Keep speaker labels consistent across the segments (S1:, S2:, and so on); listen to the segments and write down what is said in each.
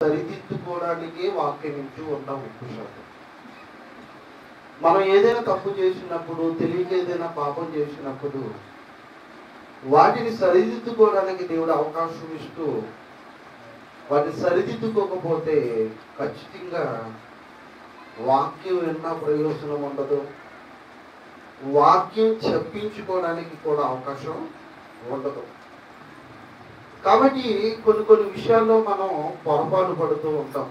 S1: సరిదిద్దుకోవడానికి వాక్యం ఇచ్చి ఉంటాం ఎక్కువ శాతం మనం ఏదైనా తప్పు చేసినప్పుడు తెలియక ఏదైనా పాపం చేసినప్పుడు వాటిని సరిదిద్దుకోవడానికి దేవుడు అవకాశం ఇస్తూ వాటిని సరిదిద్దుకోకపోతే ఖచ్చితంగా వాక్యం విన్న ప్రయోజనం ఉండదు వాక్యం చెప్పించుకోవడానికి కూడా అవకాశం ఉండదు కాబట్టి కొన్ని కొన్ని విషయాల్లో మనం పొరపాటు పడుతూ ఉంటాం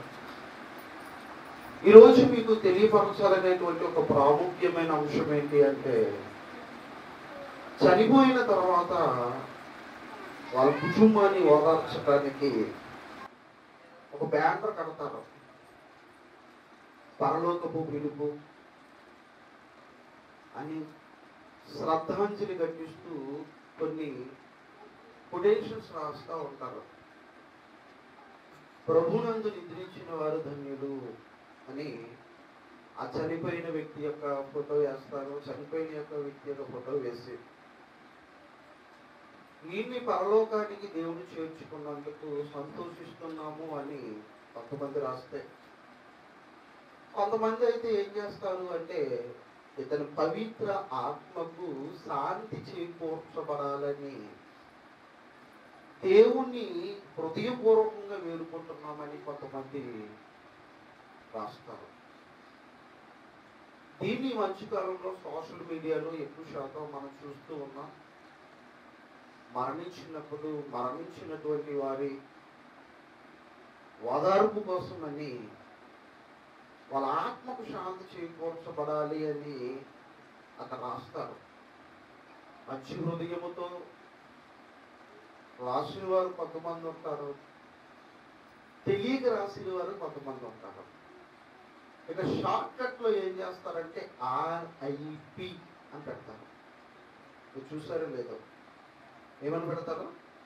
S1: ఈరోజు మీకు తెలియపరచాలనేటువంటి ఒక ప్రాముఖ్యమైన అంశం ఏంటి అంటే చనిపోయిన తర్వాత వాళ్ళ కుటుంబాన్ని ఓదార్చడానికి ఒక బ్యానర్ కడతారు పరలోకపు పిలుపు అని శ్రద్ధాంజలి ఘటిస్తూ కొన్ని కొటేషన్స్ రాస్తూ ఉంటారు ప్రభునందు నిద్రించిన వారు ధన్యులు అని ఆ చనిపోయిన వ్యక్తి యొక్క ఫోటో వేస్తారు చనిపోయిన యొక్క వ్యక్తి యొక్క ఫోటో వేసి వీరిని పరలోకానికి దేవుడు చేర్చుకున్నందుకు సంతోషిస్తున్నాము అని కొంతమంది రాస్తే కొంతమంది అయితే ఏం చేస్తారు అంటే ఇతని పవిత్ర ఆత్మకు శాంతి చేకూర్చబడాలని దేవుణ్ణి హృదయపూర్వకంగా వేడుకుంటున్నామని కొంతమంది రాస్తారు దీన్ని ఈ మధ్యకాలంలో సోషల్ మీడియాలో ఎక్కువ శాతం మనం చూస్తూ ఉన్నాం మరణించినప్పుడు మరణించినటువంటి వారి ఓదార్పు కోసమని వాళ్ళ ఆత్మకు శాంతి చేకూర్చబడాలి అని అక్కడ రాస్తారు మంచి హృదయముతో రాసిన వారు కొంతమంది ఉంటారు తెలియక రాసిన వారు కొంతమంది ఉంటారు ఇక షార్ట్ కట్ లో ఏం చేస్తారంటే ఆర్ఐపి అని పెడతారు మీరు చూసారో లేదో ఏమని పెడతారు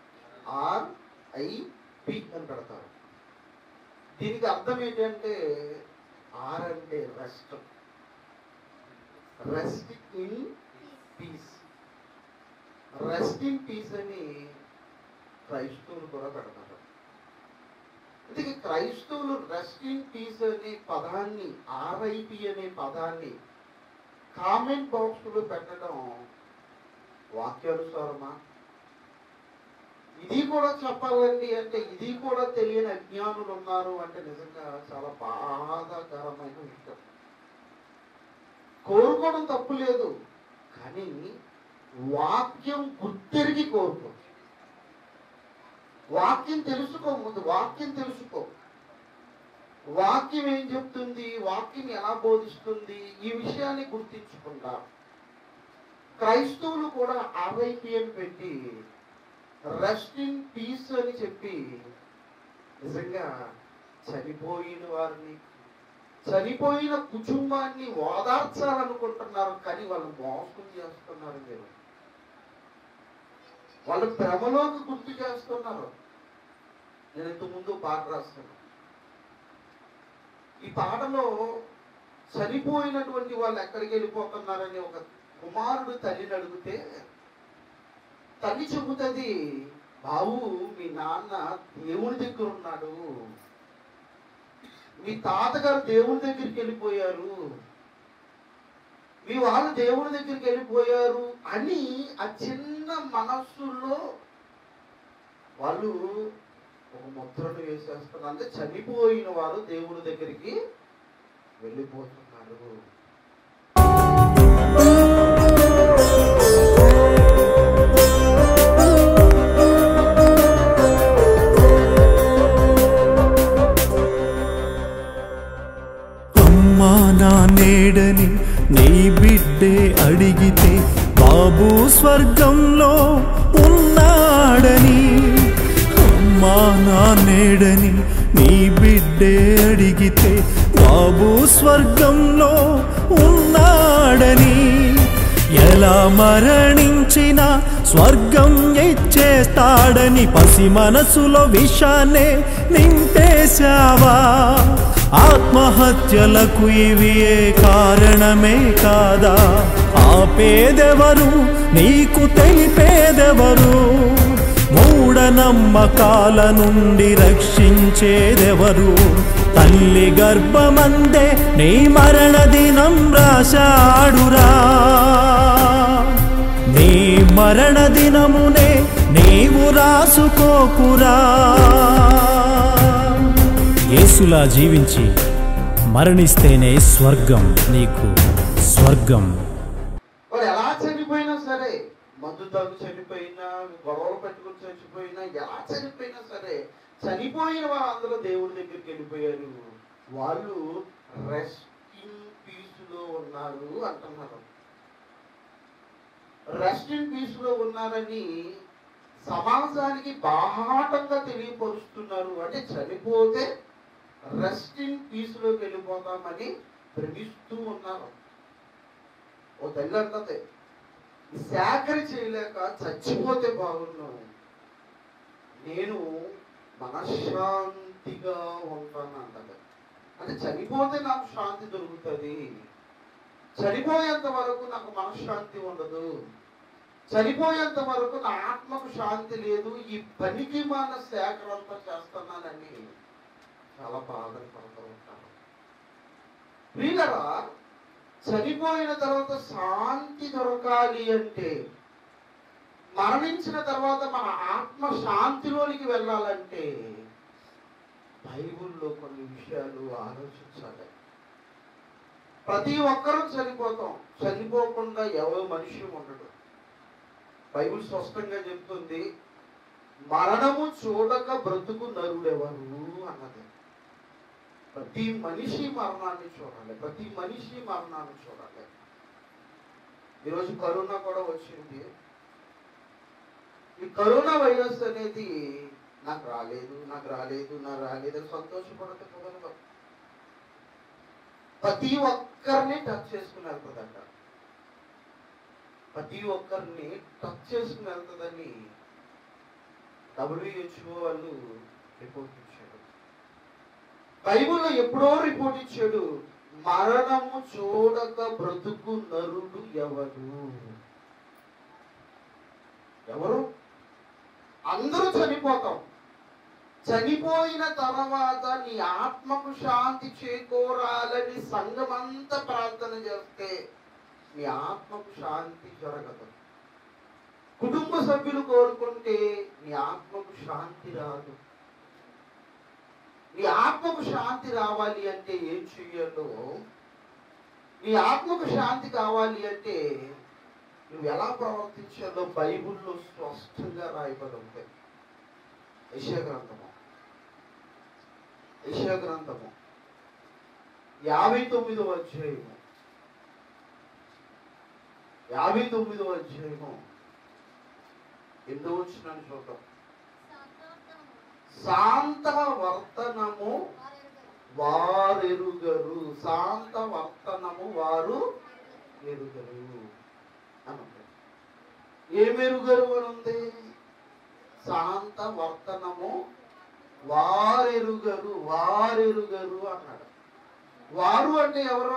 S1: ఆర్ఐపి అని పెడతారు దీనికి అర్థం ఏంటంటే ఆర్ అంటే rest rest in peace rest in peace అని క్రైస్తవులు కూడా పెడతారు అందుకే క్రైస్తవులు రెస్ట్ ఇన్ పీస్ అనే పదాన్ని ఆర్ఐపి అనే పదాన్ని కామెంట్ బాక్స్ లో పెట్టడం వాక్యానుసారమా ఇది కూడా చెప్పాలండి అంటే ఇది కూడా తెలియని అజ్ఞానులు ఉన్నారు అంటే నిజంగా చాలా బాధాకరమైన విషయం కోరుకోవడం తప్పు లేదు కానీ వాక్యం గుర్తెరిగి కోరుకో వాక్యం తెలుసుకో ముందు వాక్యం తెలుసుకో వాక్యం ఏం చెప్తుంది వాక్యం ఎలా బోధిస్తుంది ఈ విషయాన్ని గుర్తించకుండా క్రైస్తవులు కూడా ఆర్ఐపి అని పెట్టి రెస్ట్ ఇన్ పీస్ అని చెప్పి నిజంగా చనిపోయిన వారిని చనిపోయిన కుటుంబాన్ని ఓదార్చాలనుకుంటున్నారు కానీ వాళ్ళు మోసం చేస్తున్నారు మీరు వాళ్ళు భ్రమలోకి గుర్తు చేస్తున్నారు నేను ఇంత ముందు పాట రాస్తాను ఈ పాటలో చనిపోయినటువంటి వాళ్ళు ఎక్కడికి వెళ్ళిపోతున్నారని ఒక కుమారుడు తల్లిని అడిగితే తల్లి చెబుతుంది బావు మీ నాన్న దేవుని దగ్గర ఉన్నాడు మీ తాతగారు దేవుని దగ్గరికి వెళ్ళిపోయారు మీ వాళ్ళు దేవుని దగ్గరికి వెళ్ళిపోయారు అని ఆ చిన్న మనస్సులో వాళ్ళు ఒక ముద్రను వేసేస్తారు అంటే చనిపోయిన వారు దేవుని దగ్గరికి వెళ్ళిపోతున్నారు
S2: అమ్మా నా నేడని నీ బిడ్డే అడిగితే బాబు స్వర్గంలో ఉన్నాడని అమ్మా నా నేడని నీ బిడ్డే అడిగితే బాబు స్వర్గంలో ఉన్నాడని ఎలా మరణించిన స్వర్గం ఇచ్చేస్తాడని పసి మనసులో విషాన్నే నింపేశావా ఆత్మహత్యలకు ఇవి ఏ కారణమే కాదా ఆపేదెవరు నీకు తెలిపేదెవరు మూడ మూఢనమ్మకాల నుండి రక్షించేదెవరు తల్లి గర్భమందే నీ మరణ దినం రాశాడురా నీ మరణ దినమునే నీవు రాసుకోకురా యేసులా జీవించి మరణిస్తేనే స్వర్గం నీకు స్వర్గం
S1: వాడు ఎలా చనిపోయినా సరే మందు తాగు చనిపోయినా గొడవలు పెట్టుకుని చచ్చిపోయినా ఎలా చనిపోయినా సరే చనిపోయిన వాళ్ళందరూ దేవుడి దగ్గరికి వెళ్ళిపోయారు వాళ్ళు రెస్టింగ్ పీస్ లో ఉన్నారు అంటున్నారు రెస్టింగ్ పీస్ లో ఉన్నారని సమాజానికి బాహాటంగా తెలియపరుస్తున్నారు అంటే చనిపోతే రెస్టింగ్ పీస్ లోకి వెళ్ళిపోతామని భ్రమిస్తూ ఉన్నారు ఓ తల్లి అంటది సేకరి చేయలేక చచ్చిపోతే బాగున్నాను నేను మనశ్శాంతిగా ఉంటాను అంటది అంటే చనిపోతే నాకు శాంతి దొరుకుతుంది చనిపోయేంత వరకు నాకు మనశ్శాంతి ఉండదు చనిపోయేంత వరకు నా ఆత్మకు శాంతి లేదు ఈ పనికి మన సేకరంతా చేస్తున్నానని చాలా బాధలు పడుతూ ఉంటాను ప్రియులరా చనిపోయిన తర్వాత శాంతి దొరకాలి అంటే మరణించిన తర్వాత మన ఆత్మ శాంతిలోనికి వెళ్ళాలంటే బైబిల్లో కొన్ని విషయాలు ఆలోచించాలి ప్రతి ఒక్కరూ చనిపోతాం చనిపోకుండా ఎవరు మనిషి ఉండడు బైబిల్ స్పష్టంగా చెప్తుంది మరణము చూడక బ్రతుకు నరుడెవరు అన్నది ప్రతి మనిషి మరణాన్ని చూడాలి ప్రతి మనిషి మరణాన్ని చూడాలి ఈరోజు కరోనా కూడా వచ్చింది ఈ కరోనా వైరస్ అనేది నాకు రాలేదు నాకు రాలేదు నాకు రాలేదు అని సంతోషపడతే కుదరదు ప్రతి ఒక్కరిని టచ్ చేసుకుని వెళ్తుందంట ప్రతి ఒక్కరిని టచ్ చేసుకుని వెళ్తుందని డబ్ల్యూహెచ్ఓ వాళ్ళు రిపోర్ట్ ఇచ్చారు బైబిల్లో ఎప్పుడో రిపోర్ట్ ఇచ్చాడు మరణము చూడక బ్రతుకు నరుడు ఎవరు ఎవరు అందరూ చనిపోతాం చనిపోయిన తర్వాత నీ ఆత్మకు శాంతి చేకూరాలని సంఘమంతా ప్రార్థన చేస్తే నీ ఆత్మకు శాంతి జరగదు కుటుంబ సభ్యులు కోరుకుంటే నీ ఆత్మకు శాంతి రాదు నీ ఆత్మకు శాంతి రావాలి అంటే ఏం చెయ్యాలో నీ ఆత్మకు శాంతి కావాలి అంటే నువ్వు ఎలా ప్రవర్తించాలో బైబిల్లో స్పష్టంగా రాయబడి ఉంటాయి యెషయా గ్రంథము యెషయా గ్రంథము యాభై తొమ్మిదో అధ్యాయము యాభై తొమ్మిదో అధ్యాయము ఎందుకు వచ్చినాను చూద్దాం శాంత వర్తనము వారెరుగరు శాంత వర్తనము వారు ఎరుగరు అని ఉంది. ఏమెరుగరు అని ఉంది శాంత వర్తనము వారెరుగరు వారెరుగరు అన్నాడు వారు అంటే ఎవరు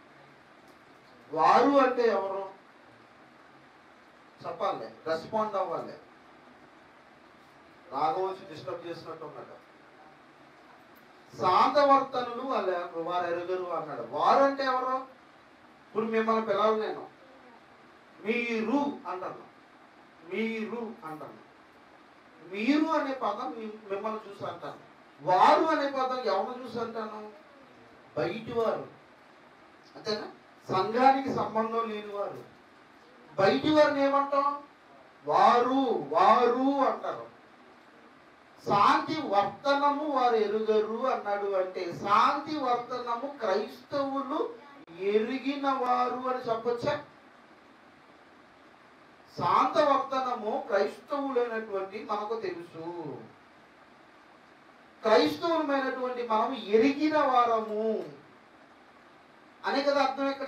S1: వారు అంటే ఎవరు చెప్పాలి రెస్పాండ్ అవ్వాలి రాఘవచ్చి డిస్టర్బ్ చేసినట్టు ఉన్నాడు శాంతవర్తనులు వాళ్ళు వారు ఎరుగరు అన్నాడు వారు అంటే ఎవరు ఇప్పుడు మిమ్మల్ని పిలవాలి నేను మీరు అంటాను మీరు అంటాను మీరు అనే పదం మీ- మిమ్మల్ని చూసి అంటాను వారు అనే పదం ఎవరిని చూసి అంటాను బయటి వారు అంతేనా సంఘానికి సంబంధం లేని వారు బయటి వారిని ఏమంటాం వారు వారు అంటారు శాంతి వర్తనము వారు ఎరుగరు అన్నాడు అంటే శాంతి వర్తనము క్రైస్తవులు ఎరిగిన వారు అని చెప్పొచ్చా శాంత వర్తనము క్రైస్తవులైనటువంటి మనకు తెలుసు క్రైస్తవులమైనటువంటి మనము ఎరిగిన వారము అనే కదా అర్థం ఇక్కడ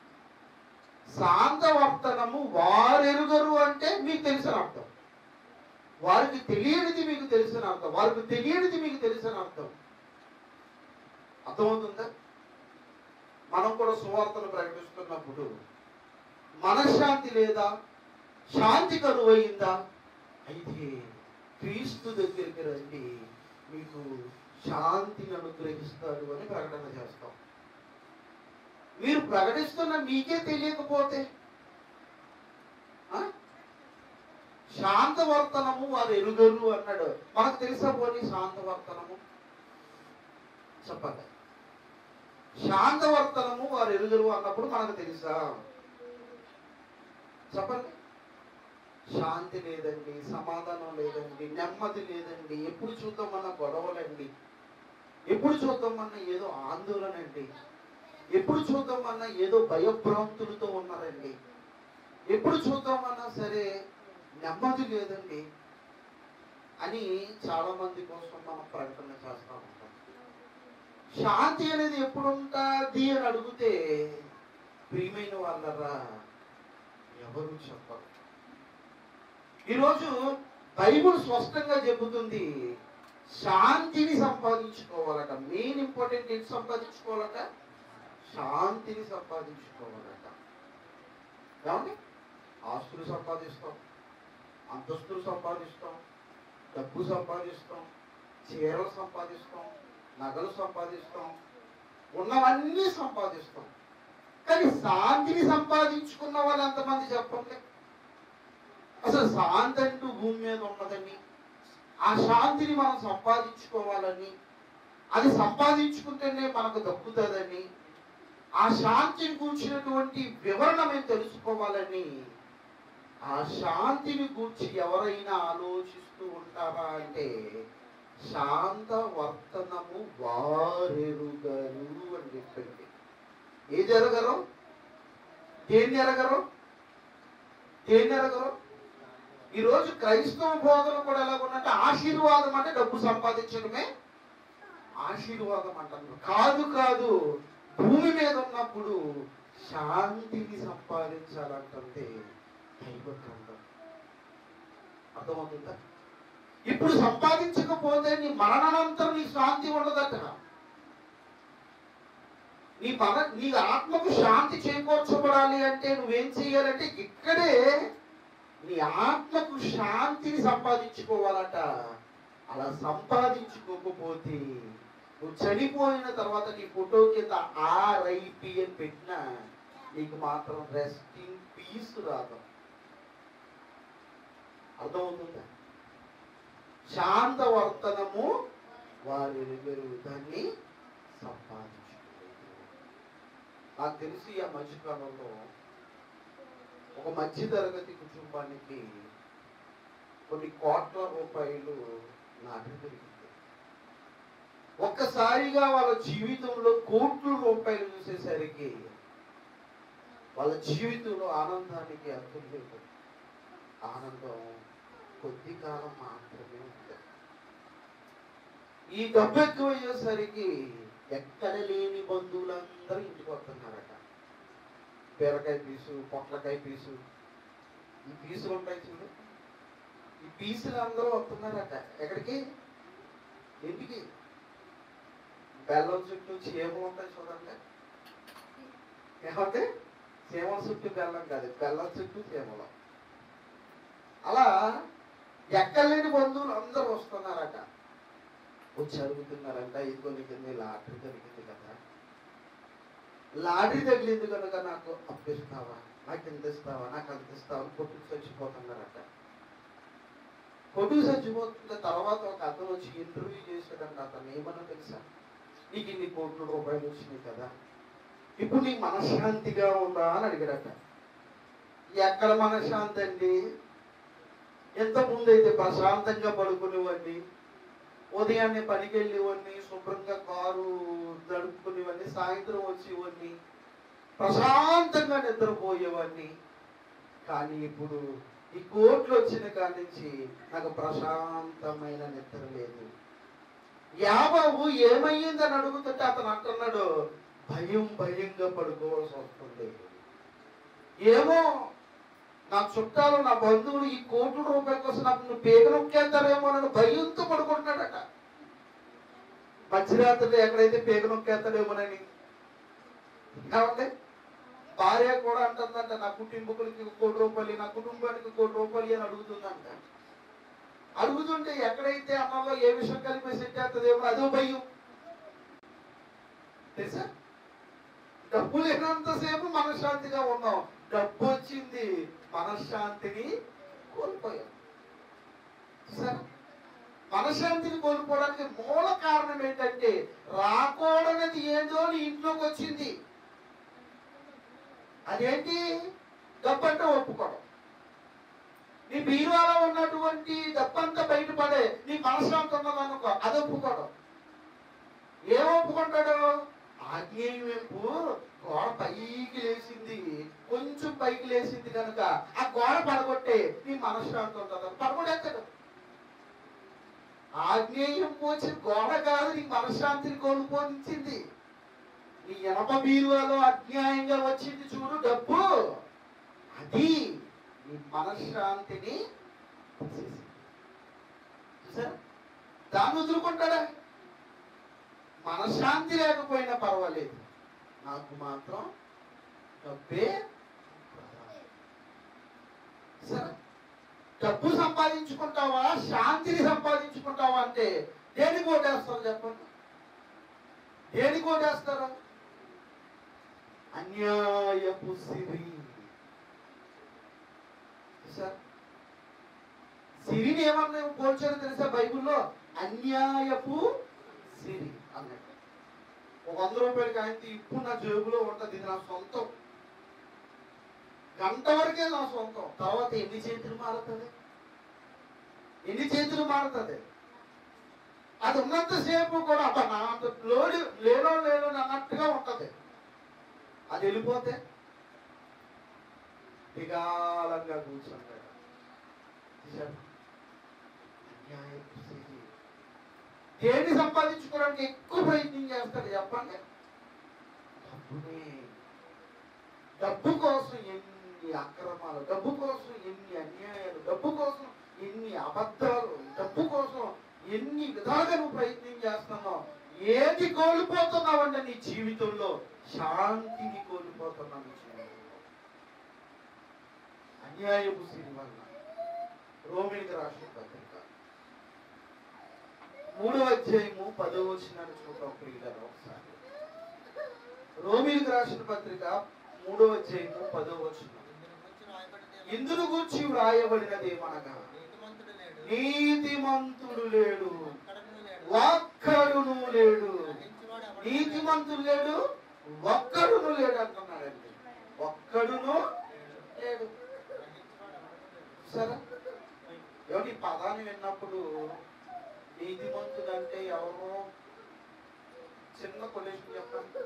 S1: శాంత వర్తనము వారెరుగరు అంటే మీకు తెలిసిన అర్థం వారికి తెలియనిది మీకు తెలిసిన అర్థం వారికి తెలియనిది మీకు తెలిసిన అర్థం అర్థమవుతుందా మనం కూడా సువార్తను ప్రకటిస్తున్నప్పుడు మనశ్శాంతి లేదా శాంతి కరువయిందా అయితే క్రీస్తు దగ్గరికి రండి మీకు శాంతిని అనుగ్రహిస్తాడు అని ప్రకటన చేస్తాం మీరు ప్రకటిస్తున్న మీకే తెలియకపోతే ఆ? శాంతవర్తనము వారు ఎరుగరు అన్నాడు మనకు తెలుసా పోనీ శాంతవర్తనము చెప్పండి శాంతవర్తనము వారు ఎరుగరు అన్నప్పుడు మనకు తెలుసా చెప్పండి శాంతి లేదండి సమాధానం లేదండి నెమ్మది లేదండి ఎప్పుడు చూద్దామన్న గొడవలండి ఎప్పుడు చూద్దామన్న ఏదో ఆందోళన అండి ఎప్పుడు చూద్దామన్నా ఏదో భయభ్రాంతులతో ఉన్నారండి ఎప్పుడు చూద్దామన్నా సరే నెమ్మది లేదండి అని చాలా మంది కోసం మనం ప్రకటన చేస్తా ఉంటాం శాంతి అనేది ఎప్పుడు ఉంటుంది అని అడిగితే ప్రియమైన వాళ్ళరా ఎవరు చెప్పరు ఈరోజు బైబుల్ స్పష్టంగా చెబుతుంది శాంతిని సంపాదించుకోవాలట మెయిన్ ఇంపార్టెంట్ ఏంటి సంపాదించుకోవాలట శాంతిని సంపాదించుకోవాలట ఏమండి ఆస్తులు సంపాదిస్తాం అంతస్తులు సంపాదిస్తాం డబ్బు సంపాదిస్తాం చీరలు సంపాదిస్తాం నగలు సంపాదిస్తాం ఉన్నవన్నీ సంపాదిస్తాం కానీ శాంతిని సంపాదించుకున్న వాళ్ళు ఎంతమంది చెప్పండి అసలు శాంతి అంటూ భూమి మీద ఉన్నదని ఆ శాంతిని మనం సంపాదించుకోవాలని అది సంపాదించుకుంటేనే మనకు దక్కుతుందని ఆ శాంతిని కూర్చున్నటువంటి వివరణ మేము తెలుసుకోవాలని ఆ శాంతిని గూర్చి ఎవరైనా ఆలోచిస్తూ ఉంటారా అంటే శాంత వర్తనము వారెరుగరు అని చెప్పండి ఏది ఎరగరు దేన్ని ఎరగరు దేన్ని ఎరగరు ఈరోజు క్రైస్తవ బోధన కూడా ఎలా ఉన్నట్టు ఆశీర్వాదం అంటే డబ్బు సంపాదించడమే ఆశీర్వాదం అంటారు కాదు కాదు భూమి మీద ఉన్నప్పుడు శాంతిని సంపాదించాలంటే దైవ గ్రంథం అర్థమవుతుందా ఇప్పుడు సంపాదించకపోతే నీ మరణానంతరం నీ శాంతి ఉండదట నీ మన నీ ఆత్మకు శాంతి చేకూర్చబడాలి అంటే నువ్వేం చేయాలంటే ఇక్కడే నీ ఆత్మకు శాంతిని సంపాదించుకోవాలట అలా సంపాదించుకోకపోతే నువ్వు చనిపోయిన తర్వాత నీ ఫోటో కింద ఆర్ఐపి అని పెట్టినా నీకు మాత్రం రెస్టింగ్ పీస్ రాదు అర్థమవుతుందా శాంత వర్తనము వారి ఎరుగరు దాన్ని సంపాదించుకోలేదు నాకు తెలిసి ఆ మధ్యకాలంలో ఒక మధ్య తరగతి కుటుంబానికి కొన్ని కోట్ల రూపాయలు నాటి దొరికింది ఒక్కసారిగా వాళ్ళ జీవితంలో కోట్ల రూపాయలు చూసేసరికి వాళ్ళ జీవితంలో ఆనందానికి అర్థం లేదు ఆనందం కొద్ది కాలం మాత్రమే ఉంది ఈ డబ్బు ఎక్కువ అయ్యేసరికి ఎక్కడ లేని బంధువులందరూ ఇంటికి వస్తున్నారట బీరకాయ పీసు పొట్లకాయ పీసు ఈ పీసులు ఉంటాయి చూడు ఈ పీసులు అందరూ వస్తున్నారట ఎక్కడికి ఇంటికి బెల్లం చుట్టూ చీమలు ఉంటాయి చూడండి ఏమంటే చీమల చుట్టూ బెల్లం కాదు బెల్లం చుట్టూ చీమలు అలా ఎక్కలేని బంధువులు అందరూ వస్తున్నారట వచ్చి అడుగుతున్నారంట ఇదిగో నీకు నీ లాటరీ దొరికింది కదా లాటరీ తగిలింది కనుక నాకు అప్పిస్తావా నాకు ఎంత ఇస్తావా నాకు అంత ఇస్తావా కొట్టుకు చచ్చిపోతున్నారట కొట్టుకు చచ్చిపోతున్న తర్వాత ఒక అతను వచ్చి ఇంటర్వ్యూ చేశాడంట అతను ఏమన్నా తెలుసా నీకు ఇన్ని కోట్ల రూపాయలు వచ్చినాయి కదా ఇప్పుడు నీకు మనశ్శాంతిగా ఉందా అని అడిగాడట ఎక్కడ మనశ్శాంతి అండి ఎంత ముందైతే ప్రశాంతంగా పడుకునేవాడిని ఉదయాన్నే పనికి వెళ్ళేవాడిని శుభ్రంగా కారు నడుపుకునేవాడిని సాయంత్రం వచ్చేవాడిని ప్రశాంతంగా నిద్రపోయేవాడిని కానీ ఇప్పుడు ఈ కోట్లు వచ్చిన కాడి నుంచి నాకు ప్రశాంతమైన నిద్ర లేదు యాబాబు ఏమయ్యిందని అడుగుతుంటే అతను అంటున్నాడు భయం భయంగా పడుకోవాల్సి వస్తుంది ఏమో నా చుట్టాలు నా బంధువులు ఈ కోట్ల రూపాయల కోసం నాకు నువ్వు పేగ నొక్కేస్తారేమో అని భయంతో పడుకుంటున్నాడట మధ్యరాత్రిలో ఎక్కడైతే పేగ నొక్కేస్తాడేమోనని కాబట్టి భార్య కూడా అంటుందంట నా కుటుంబకులకి కోటి రూపాయలు నా కుటుంబానికి కోటి రూపాయలు అని అడుగుతుందంట అడుగుతుంటే ఎక్కడైతే అన్నంలో ఏ విషయం కలిపి సెట్ అవుతుందేమో అదో భయం తెలుసా డబ్బు లేనంతసేపు మనశ్శాంతిగా ఉన్నాం డబ్బు వచ్చింది మనశ్శాంతిని కోల్పోయాం చూసారా మనశ్శాంతిని కోల్పోవడానికి మూల కారణం ఏంటంటే రాకూడనిది ఏదో నీ ఇంట్లోకి వచ్చింది అదేంటి డబ్బు అంటే ఒప్పుకోవడం నీ బీరువాలో ఉన్నటువంటి డబ్బంతా బయటపడే నీ మనశ్శాంతి ఉన్నదనుకో అది ఒప్పుకోవడం ఏం ఒప్పుకుంటాడు ఆగ్నేయం వైపు గోడ పైకి లేచింది కొంచెం పైకి లేచింది కనుక ఆ గోడ పడగొట్టే నీ మనశ్శాంతి ఉంటుంది పడగొడేస్తాడు ఆగ్నేయం పోచి గోడ కాదు నీ మనశ్శాంతిని కోల్పోనిచ్చింది నీ ఎనప బీరువాలో అజ్ఞాయంగా వచ్చింది చూడు డబ్బు అది నీ మనశ్శాంతిని తీసేసింది. చూసారా దాన్ని వదులుకుంటాడా మనశ్శాంతి లేకపోయినా పర్వాలేదు నాకు మాత్రం డబ్బే ప్రధానం. సరే డబ్బు సంపాదించుకుంటావా శాంతిని సంపాదించుకుంటావా అంటే దేనికి ఓటేస్తారు చెప్పండి దేనికి ఓటేస్తారు అన్యాయపు సిరి సార్ సిరిని ఏమన్నా పోల్చారో తెలుసా బైబిల్లో అన్యాయపు సిరి అన్నట్టు ఒక వంద రూపాయలకి ఆయన ఇప్పుడు నా జేబులో ఉంటది ఇది నా సొంతం గంట వరకే నా సొంతం తర్వాత ఎన్ని చేతులు మారుతుంది ఎన్ని చేతులు మారుతుంది అది ఉన్నంతసేపు కూడా అబ్బా నా అంత లోడు లేనో లేనో అన్నట్టుగా ఉంటది అది వెళ్ళిపోతే విగాలంగా కూర్చుంటాడు చూశారా? అన్యాయపు స్థితి. దేన్ని సంపాదించుకోవడానికి ఎక్కువ ప్రయత్నం చేస్తాడు చెప్పండి డబ్బునే డబ్బు కోసం ఎన్ని అక్రమాలు డబ్బు కోసం ఎన్ని అన్యాయాలు డబ్బు కోసం ఎన్ని అబద్ధాలు డబ్బు కోసం ఎన్ని విధాలుగా నువ్వు ప్రయత్నం చేస్తున్నావు ఏది కోల్పోతున్నావంటే నీ జీవితంలో శాంతిని కోల్పోతున్నావు నీ జీవితంలో అన్యాయపు సిరి వల్ల రోమిలికి రాసిన పత్రిక మూడవ అధ్యాయము పదవ వచ్చినాన్ని చూద్దాం ప్రియులను ఒకసారి రోమిలికి రాసిన పత్రిక మూడవ అధ్యాయము పదవ వచ్చిన ఇందును గురించి వ్రాయబడినది ఏమనగా నీతిమంతుడు లేడు ఒక్కడును లేడు నీతిమంతుడు లేడు ఒక్కడును లేడు అంటున్నాడండి ఒక్కడును లేడు సరే ఏమిటి ఈ పదాన్ని విన్నప్పుడు నీతిమంతుడు అంటే ఎవరు చిన్న కొలేషన్ చెప్పండి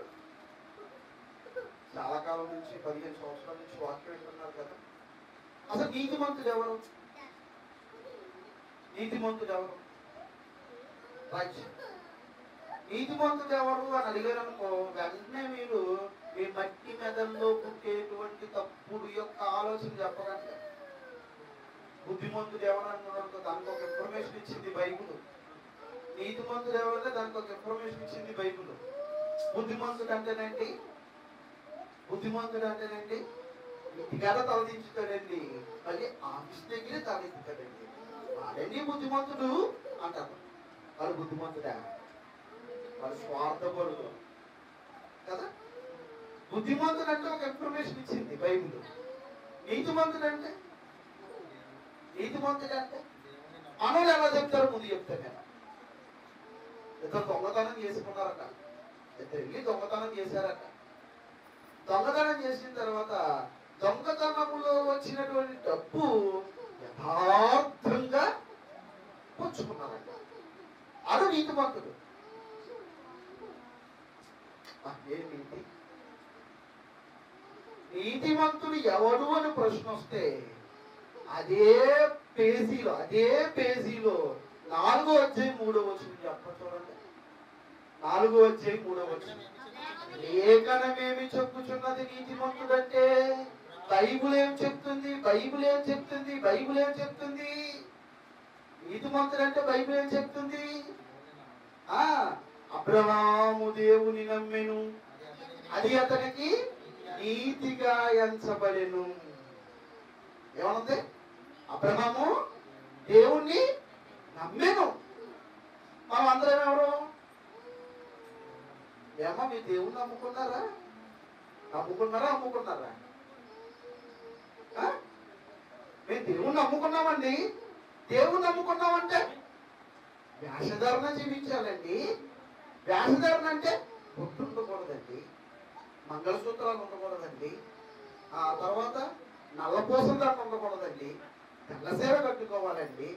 S1: చాలా కాలం నుంచి పదిహేను సంవత్సరాల నుంచి వాక్యం వింటున్నారు కదా అసలు నీతిమంతుడు ఎవరు నీతిమంతుడు ఎవరు రైట్ నీతిమంతుడు ఎవరు అని అడిగారు అనుకో వెంటనే మీరు మీ మట్టి మెదల్లో పుట్టేటువంటి తప్పుడు యొక్క ఆలోచన చెప్పకండి బుద్ధిమంతుడు ఎవరు అన్నాడు దానికి ఒక ఇన్ఫర్మేషన్ ఇచ్చింది బైబుల్ నీతిమంతుడు ఎవరంటే దానికి ఒక ఇన్ఫర్మేషన్ ఇచ్చింది బైబుల్ బుద్ధిమంతుడు అంటేనండి బుద్ధిమంతుడు అంటేనండి ఇంటికాడ తలదించుతాడండి మళ్ళీ ఆఫీస్ దగ్గరే తలెత్తుతాడండి వాడండి బుద్ధిమంతుడు అంటారు వాడు బుద్ధిమంతుడా వాడు స్వార్థపరుడు కదా బుద్ధిమంతుడు అంటే ఒక ఇన్ఫర్మేషన్ ఇచ్చింది బైబిల్ నీతిమంతుడు అంటే నీతిమంతుడు అంటే మనోళ్ళు ఎలా చెప్తారో ముందు చెప్తాను నేను ఇద్దరు దొంగతనం చేసుకున్నారట ఇద్దరు వెళ్ళి దొంగతనం చేశారట దొంగతనం చేసిన తర్వాత దొంగతనములో వచ్చినటువంటి డబ్బు యథార్థంగా పుచ్చుకున్నారట అడు నీతిమంతుడు ఆ, ఏ నీతి నీతిమంతుడు ఎవడు అని ప్రశ్న వస్తే అదే పేజీలో అదే పేజీలో నాలుగో అధ్యాయం మూడో వచ్చిన చెప్ప చూడండి నాలుగో అధ్యాయం మూడో వచ్చిన లేఖనమేమి చెప్పుచున్నది నీతిమంతుడంటే బైబుల్ ఏం చెప్తుంది బైబుల్ ఏం చెప్తుంది బైబుల్ ఏం చెప్తుంది నీతిమంతుడు అంటే బైబిల్ ఏం చెప్తుంది ఆ అబ్రహాము దేవుని నమ్మెను అది అతనికి నీతిగా ఎంచబడెను ఏమనుంది అబ్రహాము దేవుణ్ణి నమ్మాను మనం అందరం ఎవరు ఏమో మీ దేవుణ్ణి నమ్ముకున్నారా నమ్ముకున్నారా అమ్ముకున్నారా ఆ? మేము దేవుణ్ణి నమ్ముకున్నామండి దేవుణ్ణి నమ్ముకున్నామంటే వేషధారణ జీవించాలండి వేషధారణ అంటే బొట్టు ఉండకూడదండి మంగళసూత్రాలు ఉండకూడదండి ఆ తర్వాత నల్లపూసల దండ ఉండకూడదండి తెల్లసీర కట్టుకోవాలండి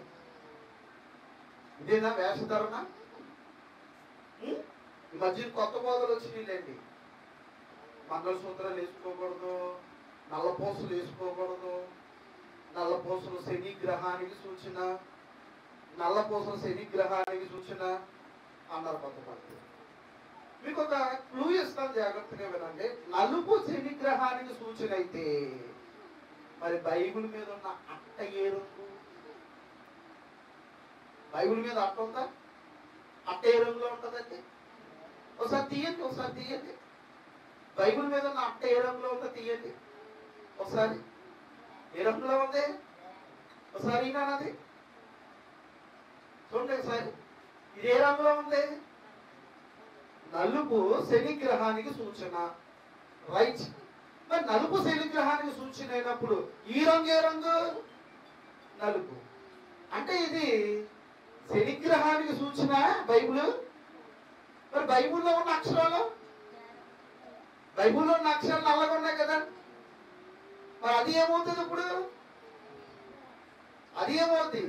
S1: ఇదేనా వేషధారణ ఉం? ఈ మధ్య కొత్త బోధలు వచ్చినాయిలేండి మంగళసూత్రాలు వేసుకోకూడదు నల్లపూసలు వేసుకోకూడదు నల్లపూసలు శని గ్రహానికి సూచన నల్లపూసలు శని గ్రహానికి సూచన అన్నారు కొంతమంది మీకు ఒక క్లూ ఇస్తాను జాగ్రత్తగా వినండి నలుపు శని గ్రహానికి సూచన అయితే మరి బైబిల్ మీద ఉన్న అట్ట ఏ రంగు బైబిల్ మీద అట్ట ఉందా అట్ట ఏ రంగులో ఉంటుందండి ఒకసారి తీయండి ఒకసారి తీయండి బైబిల్ మీద ఉన్న అట్ట ఏ రంగులో ఉందో తీయండి ఒకసారి ఏ రంగులో ఉంది ఒకసారి ఈనానది చూడండి ఒకసారి ఇది ఏ రంగులో ఉంది నలుపు శని గ్రహానికి సూచన రైట్ మరి నలుపు శని గ్రహానికి సూచన అయినప్పుడు ఈ రంగు ఏ రంగు నలుపు అంటే ఇది శని గ్రహానికి సూచన బైబిల్ మరి బైబిల్లో ఉన్న అక్షరాలు బైబిల్లో ఉన్న అక్షరాలు నల్లగా ఉన్నాయి కదా మరి అది ఏమవుతుంది ఇప్పుడు అది ఏమవుతుంది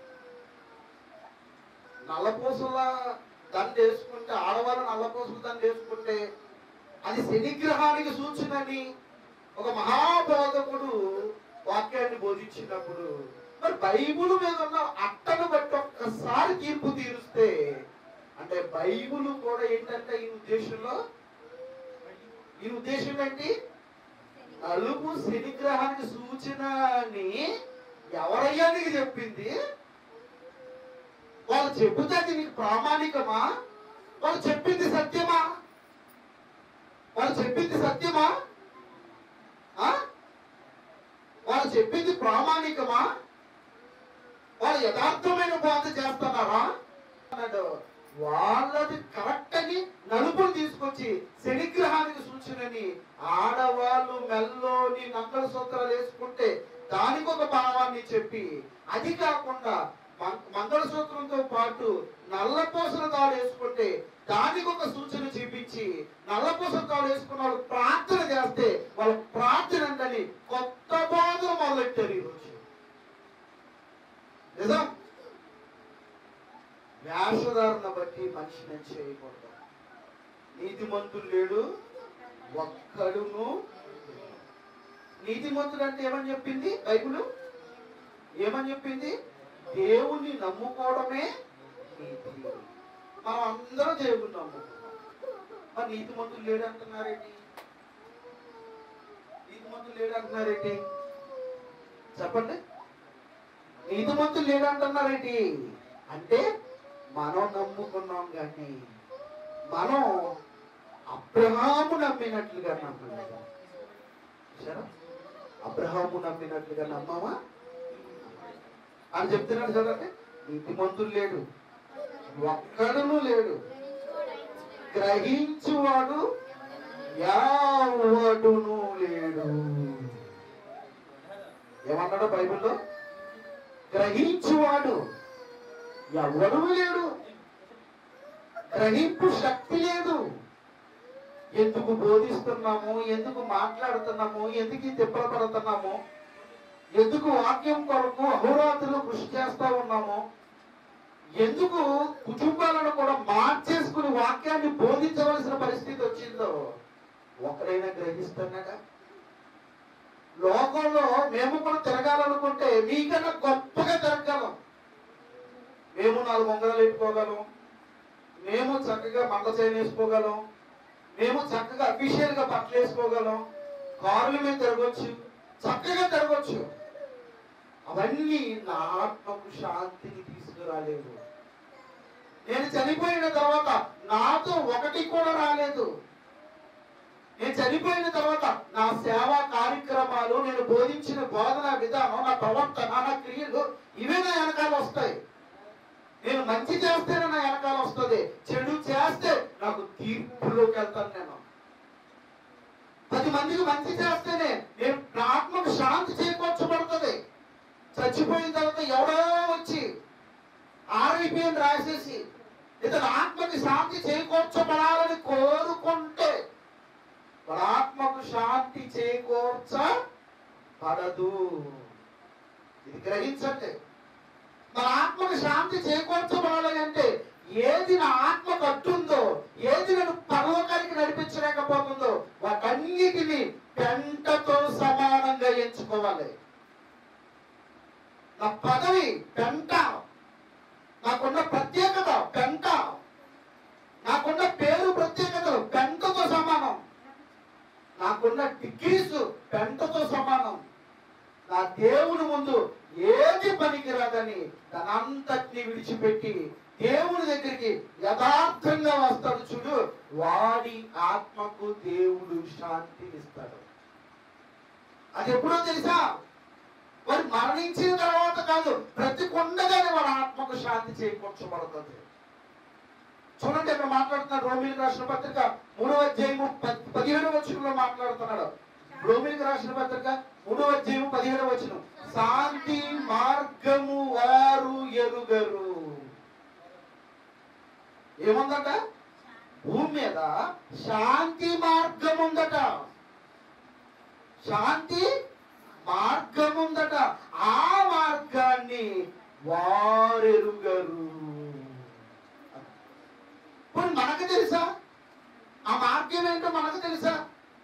S1: నల్లపూసల దండ వేసుకుంటే ఆడవాళ్ళు నల్లపూసల దండ వేసుకుంటే అది శనిగ్రహానికి సూచనని ఒక మహాబోధకుడు వాక్యాన్ని బోధించినప్పుడు మరి బైబుల్ మీద ఉన్న అట్టను బట్టి ఒక్కసారి తీర్పు తీరుస్తే అంటే బైబుల్ కూడా ఏంటంటే ఈ ఉద్దేశంలో ఈ ఉద్దేశం ఏంటి నలుపు శనిగ్రహానికి సూచన అని ఎవరయ్యా నీకు చెప్పింది వాళ్ళు చెబితే అది నీకు ప్రామాణికమా వాళ్ళు చెప్పింది సత్యమా వాళ్ళు చెప్పింది సత్యమా ఆ? వాళ్ళు చెప్పింది ప్రామాణికమా వాళ్ళు యథార్థమైన బోధ చేస్తున్నారా అన్నాడు వాళ్ళది కరెక్ట్ అని నలుపును తీసుకొచ్చి శనిగ్రహానికి సూచనని ఆడవాళ్ళు మెల్లోని మంగళ సూత్రాలు వేసుకుంటే దానికి ఒక భావాన్ని చెప్పి అది కాకుండా మం- మంగళసూత్రంతో పాటు నల్లపూసల తాడు వేసుకుంటే దానికి ఒక సూచన చూపించి నల్లపూసల తాడు వేసుకున్న వాళ్ళు ప్రార్థన చేస్తే వాళ్ళ ప్రార్థన అంటని కొత్త బాధలు మొదలెట్టారు ఈరోజు నిజం వేషధారణ బట్టి మనిషిని చేయకూడదు నీతిమంతుడు లేడు ఒక్కడును నీతిమంతుడు అంటే ఏమని చెప్పింది బైబిల్ ఏమని చెప్పింది దేవుణ్ణి నమ్ముకోవడమే నీతి మనం అందరం దేవుణ్ణి నమ్ముకున్నాం మరి నీతిమంతులు లేడు అంటున్నారేంటి నీతిమంతులు లేడు అంటున్నారేంటి చెప్పండి నీతిమంతులు లేడు అంటున్నారేంటి అంటే మనం నమ్ముకున్నాం కానీ మనం అబ్రహాము నమ్మినట్లుగా నమ్మలేదు చూసారా అబ్రహాము నమ్మినట్లుగా నమ్మామా అని చెప్తున్నాడు చూడండి నీతిమంతులు లేడు ఒక్కడును లేడు గ్రహించువాడు యావడును లేడు ఏమన్నాడు బైబిల్లో గ్రహించువాడు ఎవడు లేడు గ్రహింపు శక్తి లేదు ఎందుకు బోధిస్తున్నాము ఎందుకు మాట్లాడుతున్నాము ఎందుకు ఈ తిప్పలు పడుతున్నాము ఎందుకు వాక్యం కొరకు అహోరాత్రులు కృషి చేస్తా ఉన్నాము ఎందుకు కుటుంబాలను కూడా మార్చేసుకుని వాక్యాన్ని బోధించవలసిన పరిస్థితి వచ్చిందో ఒకరైనా గ్రహిస్తున్నాడా లోకంలో మేము కూడా తిరగాలనుకుంటే మీకన్నా గొప్పగా తిరగలం మేము నాలుగు వందలు పెట్టుకోగలం మేము చక్కగా మంద చైన్ వేసుకోగలం మేము చక్కగా అఫీషియల్ గా బట్టలు వేసుకోగలం కారుల మీద తిరగొచ్చు చక్కగా తిరగొచ్చు అవన్నీ నా ఆత్మకు శాంతిని తీసుకురాలేవు నేను చనిపోయిన తర్వాత నాతో ఒకటి కూడా రాలేదు నేను చనిపోయిన తర్వాత నా సేవా కార్యక్రమాలు నేను బోధించిన బోధన విధానం నా ప్రవర్తన నా క్రియలు ఇవే నా వెనకాల వస్తాయి నేను మంచి చేస్తేనే నా వెనకాల వస్తుంది చెడు చేస్తే నాకు తీర్పులోకి వెళ్తాను నేను పది మందికి మంచి చేస్తేనే నేను నా ఆత్మకు శాంతి చేకూర్చబడుతుంది చచ్చిపోయిన తర్వాత ఎవడో వచ్చి ఆర్ఐపి అని రాసేసి ఇతను ఆత్మకి శాంతి చేకూర్చబడాలని కోరుకుంటే వాళ్ళ ఆత్మకు శాంతి చేకూర్చబడదు ఇది గ్రహించండి మన ఆత్మకు శాంతి చేకూర్చబడాలి అంటే ఏది నా ఆత్మ కట్టుందో ఏది నన్ను పరలోకానికి నడిపించలేకపోతుందో వాటన్నిటిని పెంటతో సమానంగా ఎంచుకోవాలి నా పదవి పెంట నాకున్న ప్రత్యేకత పెంట నాకున్న పేరు ప్రత్యేకతలు పెంటతో సమానం నాకున్న డిగ్రీస్ పెంటతో సమానం నా దేవుని ముందు ఏది పనికిరాదని తనంతటిని విడిచిపెట్టి దేవుని దగ్గరికి యథార్థంగా వస్తాడు చూడు వాడి ఆత్మకు దేవుడు శాంతినిస్తాడు అది ఎప్పుడో తెలుసా వాడు మరణించిన తర్వాత కాదు బ్రతికుండగానే వాడి ఆత్మకు శాంతి చేకూర్చబడుతుంది చూడండి ఇక్కడ మాట్లాడుతున్నాడు రోమిలికి రాసిన పత్రిక మూడవ అధ్యాయము ప- పదిహేడవ వచనంలో మాట్లాడుతున్నాడు రోమిలికి రాసిన పత్రిక మూడవ అధ్యాయము పదిహేడవ వచనం శాంతి మార్గము వారు ఎరుగరు ఏముందట భూమి మీద శాంతి మార్గం ఉందట శాంతి మార్గం ఉందట ఆ మార్గాన్ని వారెరుగరు ఇప్పుడు మనకు తెలుసా ఆ మార్గం ఏంటో మనకు తెలుసా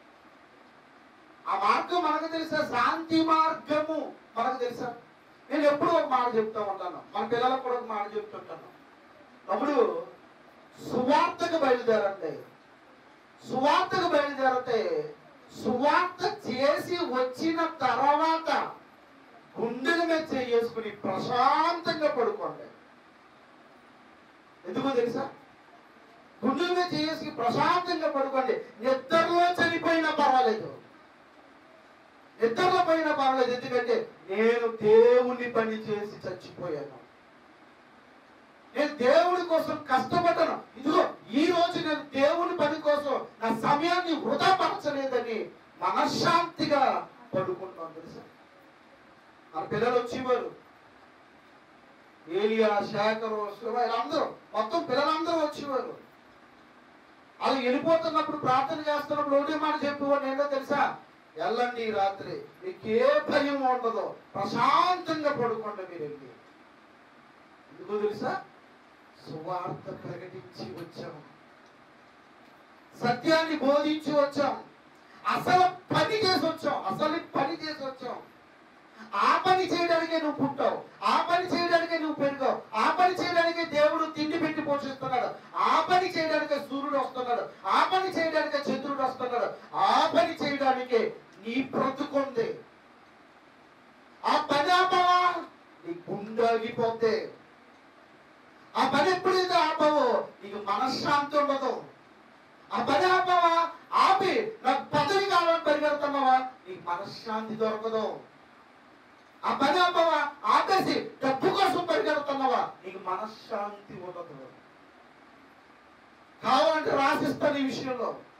S1: ఆ మార్గం మనకు తెలుసా శాంతి మార్గము మనకు తెలుసా నేను ఎప్పుడూ ఒక మాట చెప్తా ఉంటాను మన పిల్లలకు కూడా ఒక మాట చెప్తుంటాను తమ్ముడు సువార్తకు బయలుదేరండి సువార్తకు బయలుదేరితే సువార్త చేసి వచ్చిన తర్వాత గుండెల మీద చేసుకుని ప్రశాంతంగా పడుకోండి ఎందుకో తెలుసా గుండెల మీద చేసి ప్రశాంతంగా పడుకోండి నిద్రలో చనిపోయినా పర్వాలేదు నిద్రలో పోయినా పర్వాలేదు ఎందుకంటే నేను దేవుని పని చేసి చచ్చిపోయాను నేను దేవుడి కోసం కష్టపడ్డాను ఇదిగో ఈ రోజు నేను దేవుని పని కోసం నా సమయాన్ని వృధా పరచలేదని మనశ్శాంతిగా పడుకుంటాను తెలుసా మన పిల్లలు వచ్చేవారు ఏలియా శేఖరు అందరూ మొత్తం పిల్లలందరూ వచ్చేవారు వాళ్ళు వెళ్ళిపోతున్నప్పుడు ప్రార్థన చేస్తున్నప్పుడు ఒకటే మాట చెప్పేవాడు ఏంటో తెలుసా వెళ్ళండి ఈ రాత్రి మీకు ఏ భయం ఉండదు ప్రశాంతంగా పడుకోండి మీరు వెళ్ళి ఎందుకో తెలుసా సువార్త ప్రకటించి వచ్చాం సత్యాన్ని బోధించి వచ్చాం అసలు పని చేసి వచ్చాం అసలు పని చేసి వచ్చాం ఆ పని చేయడానికే నువ్వు పుట్టావు ఆ పని చేయడానికే నువ్వు పెరిగావు ఆ పని చేయడానికే దేవుడు తిండి పెట్టి పోషిస్తున్నాడు ఆ పని చేయడానికే సూర్యుడు వస్తున్నాడు ఆ పని చేయడానికే చంద్రుడు వస్తున్నాడు ఆ పని చేయడానికే నీ బ్రతుకుంది ఆ పని ఆపవా నీ గుండె ఆగిపోతే ఆ పని ఎప్పుడైతే ఆపవో నీకు మనశ్శాంతి ఉండదు ఆ పని ఆపవా ఆపి నాకు పదవి కావాలని పరిగెడుతున్నావా నీకు మనశ్శాంతి దొరకదు ఆ పని ఆపవా ఆపేసి డబ్బు కోసం పరిగెడుతున్నావా నీకు మనశ్శాంతి ఉండదు కావాలంటే రాసిస్తాను ఈ విషయంలో